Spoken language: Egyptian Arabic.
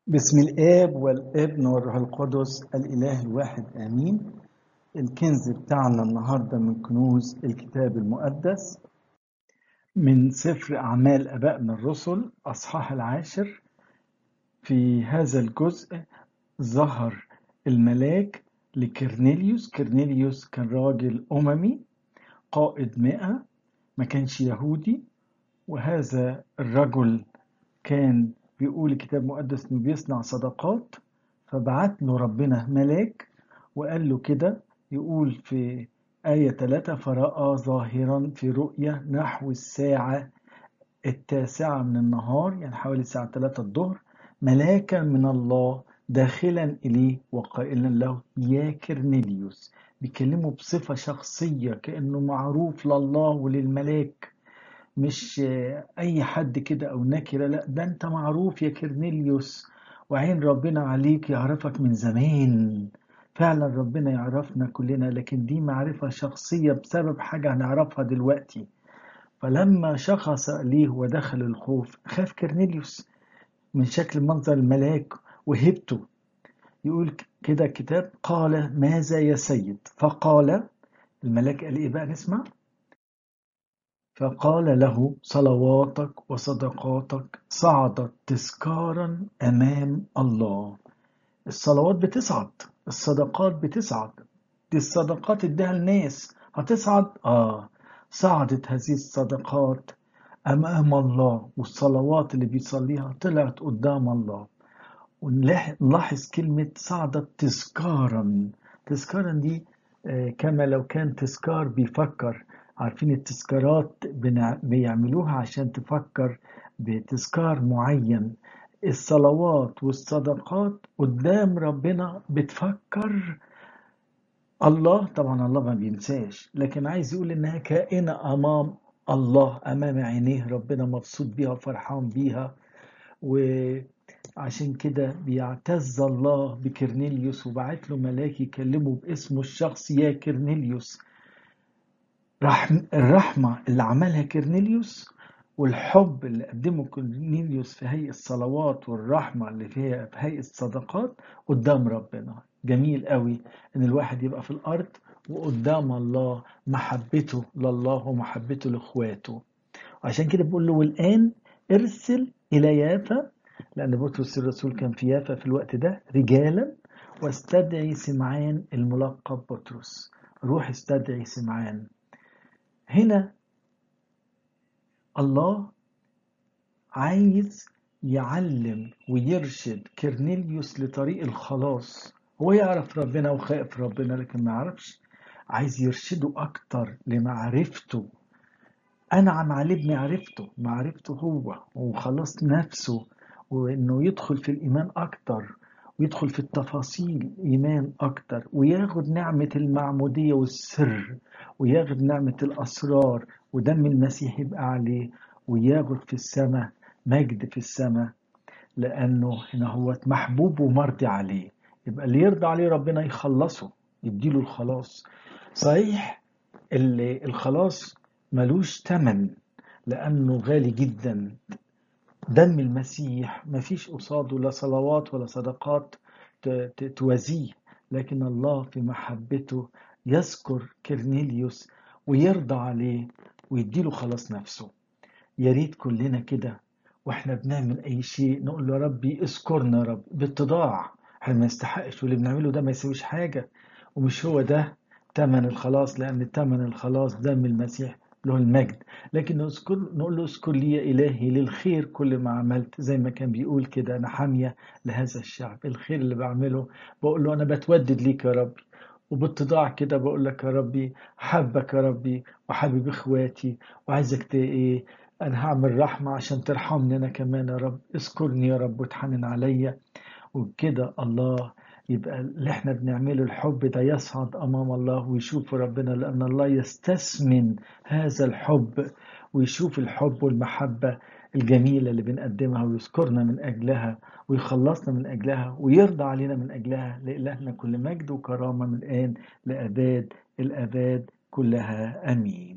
بسم الآب والابن والروح القدس الإله الواحد آمين الكنز بتاعنا النهاردة من كنوز الكتاب المقدس من سفر أعمال أبائنا الرسل أصحاح العاشر في هذا الجزء ظهر الملاك لكرنيليوس كرنيليوس كان راجل أممي قائد مئة ما كانش يهودي وهذا الرجل كان بيقول الكتاب المقدس انه بيصنع صدقات فبعت له ربنا ملاك وقال له كده يقول في آية 3 فرأى ظاهرا في رؤية نحو الساعة التاسعة من النهار يعني حوالي الساعة 3 الظهر ملاكا من الله داخلا إليه وقائلا له يا كرنيليوس بيكلمه بصفة شخصية كأنه معروف لله وللملاك مش اي حد كده او نكره لا ده انت معروف يا كرنيليوس وعين ربنا عليك يعرفك من زمان فعلا ربنا يعرفنا كلنا لكن دي معرفة شخصية بسبب حاجة هنعرفها دلوقتي فلما شخص ليه ودخل الخوف خاف كرنيليوس من شكل منظر الملاك وهبته يقول كده الكتاب قال ماذا يا سيد فقال الملاك قال ايه بقى نسمع فقال له صلواتك وصدقاتك صعدت تذكارا أمام الله الصلوات بتصعد الصدقات بتصعد دي الصدقات اديها الناس هتصعد آه صعدت هذه الصدقات أمام الله والصلوات اللي بيصليها طلعت قدام الله ونلاحظ كلمة صعدت تذكارا تذكارا دي آه كما لو كان تذكار بيفكر عارفين التذكارات بيعملوها عشان تفكر بتذكار معين الصلوات والصدقات قدام ربنا بتفكر الله طبعا الله ما بينساش لكن عايز يقول انها كائنة امام الله امام عينيه ربنا مبسوط بيها وفرحان بيها وعشان كده بيعتز الله بكرنيليوس وبعت له ملاك يكلمه باسمه الشخصي يا كرنيليوس رحم الرحمة اللي عملها كرنيليوس والحب اللي قدمه كرنيليوس في هيئة الصلوات والرحمة اللي فيها في هيئة الصدقات قدام ربنا جميل قوي ان الواحد يبقى في الارض وقدام الله محبته لله ومحبته لاخواته وعشان كده بيقول له والان ارسل الى يافا لان بطرس الرسول كان في يافا في الوقت ده رجالا واستدعي سمعان الملقب بطرس روح استدعي سمعان هنا الله عايز يعلم ويرشد كرنيليوس لطريق الخلاص هو يعرف ربنا وخائف ربنا لكن ما يعرفش عايز يرشده أكتر لمعرفته أنعم عليه بمعرفته معرفته هو وخلاص نفسه وإنه يدخل في الإيمان أكتر ويدخل في التفاصيل إيمان أكتر وياخد نعمة المعمودية والسر وياخد نعمة الأسرار ودم المسيح يبقى عليه وياخد في السماء مجد في السماء لأنه هنا هو محبوب ومرضي عليه يبقى اللي يرضى عليه ربنا يخلصه يديله الخلاص صحيح اللي الخلاص ملوش تمن لأنه غالي جدا دم المسيح ما فيش قصاده لا صلوات ولا صدقات توازيه لكن الله في محبته يذكر كرنيليوس ويرضى عليه ويديله خلاص نفسه يا ريت كلنا كده واحنا بنعمل اي شيء نقول له يا ربي اذكرنا يا رب باتضاع احنا ما نستحقش واللي بنعمله ده ما يسويش حاجه ومش هو ده تمن الخلاص لان تمن الخلاص دم المسيح له المجد لكن نذكر نقول له اذكر لي يا إلهي للخير كل ما عملت زي ما كان بيقول كده أنا حامية لهذا الشعب الخير اللي بعمله بقول له أنا بتودد ليك يا ربي وباتضاع كده بقول لك يا ربي حبك يا ربي وحبيب اخواتي وعايزك ايه انا هعمل رحمة عشان ترحمني انا كمان يا رب اذكرني يا رب وتحنن عليا وبكده الله يبقى اللي احنا بنعمله الحب ده يصعد امام الله ويشوف ربنا لان الله يستثمن هذا الحب ويشوف الحب والمحبة الجميلة اللي بنقدمها ويذكرنا من أجلها ويخلصنا من أجلها ويرضى علينا من أجلها لإلهنا كل مجد وكرامة من الآن لأباد الأباد كلها أمين